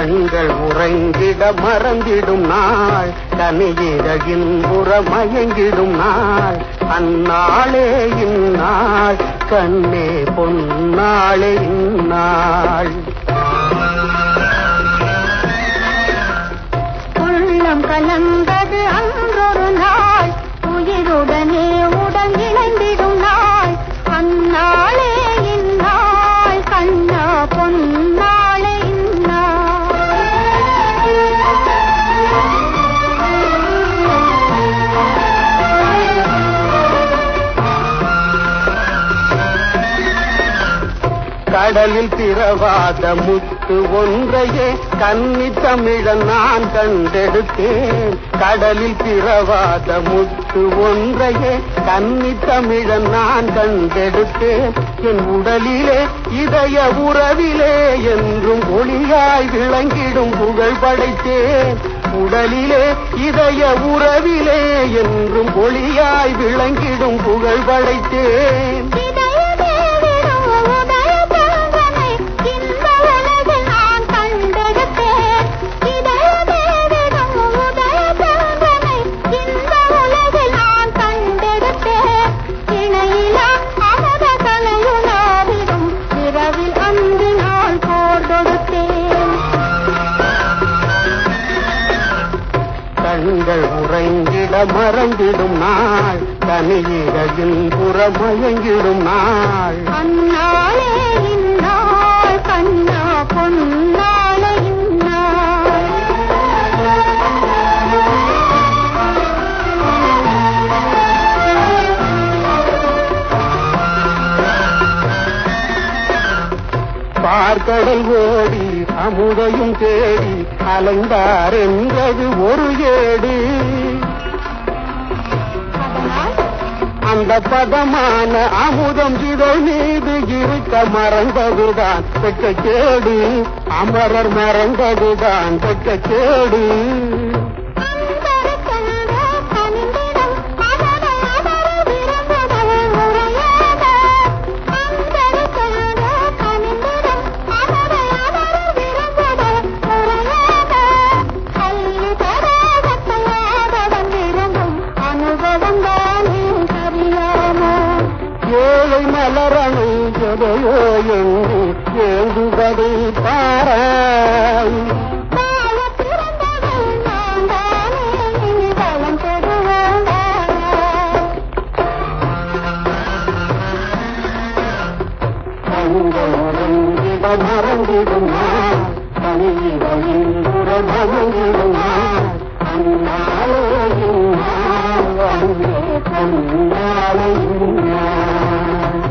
கண்கள் உறங்கிட மறந்திடும் நாள் கனியிடகின் புறமயங்கிடும் நாள் அந்நாளே இந்நாள் கண்ணே பொன்னாளே இந்நாள் உள்ளம் கலந்தது அன்றொரு நாள் உயிருடனே உடன் இணைந்திடும் நாள் அந்நாளே இந்நாள் கண்ணா பொன்னாளே கடலில் பிறவாத முத்து ஒன்றையே கன்னி தமிழன் நான் கண்டெடுத்தேன் கடலில் பிறவாத முத்து ஒன்றையே கன்னி தமிழன் நான் கண்டெடுத்தேன் என் உடலிலே இதய உறவிலே என்றும் ஒளியாய் விளங்கிடும் புகழ் படைத்தேன் உடலிலே இதய உறவிலே என்றும் ஒளியாய் விளங்கிடும் புகழ் படைத்தேன் அன்று நாள் போர் கொடுத்தேன் கண்கள் உறங்கிட மறந்திடும் நாள் தனியிடகில் புறமயங்கிடும் நாள் அந்நாளே இந்நாள் கண்ணா பொன்னாளே இந்நாள் பார்க்கடல் ஓடி அமுதையும் தேடி அலைந்தார் என்றது ஒரு ஏடு அதனால் அந்த பதமான அமுதம் இதழ் மீது இருக்க மறந்ததுதான் பெற்ற கேடு அமரர் மறந்ததுதான் பெற்ற கேடு அந்தரத்தனத கனிந்திடம் அதர அதர விரும்புதல் உரையாத அந்தரத்தனத கனிந்திடம் அதர அதர விரும்புதல் உரையாத கல்லு தராகத்தையாதவன் விரும்பும் அனுபவம் தானே சரியாமோ ஏழை மலரணை எதையோ எண்ணி ஏங்குவதை பாராய் வாழ பிறந்தவள் நான் தானே இனி வளம் பெறுவேன் கண்கள் உறங்கிட மறந்திடும் நாள் தனியிடையில் உறமயங்கிடும் நாள் அந்நாளே இந்நாள் அங்கே பொன்னாளே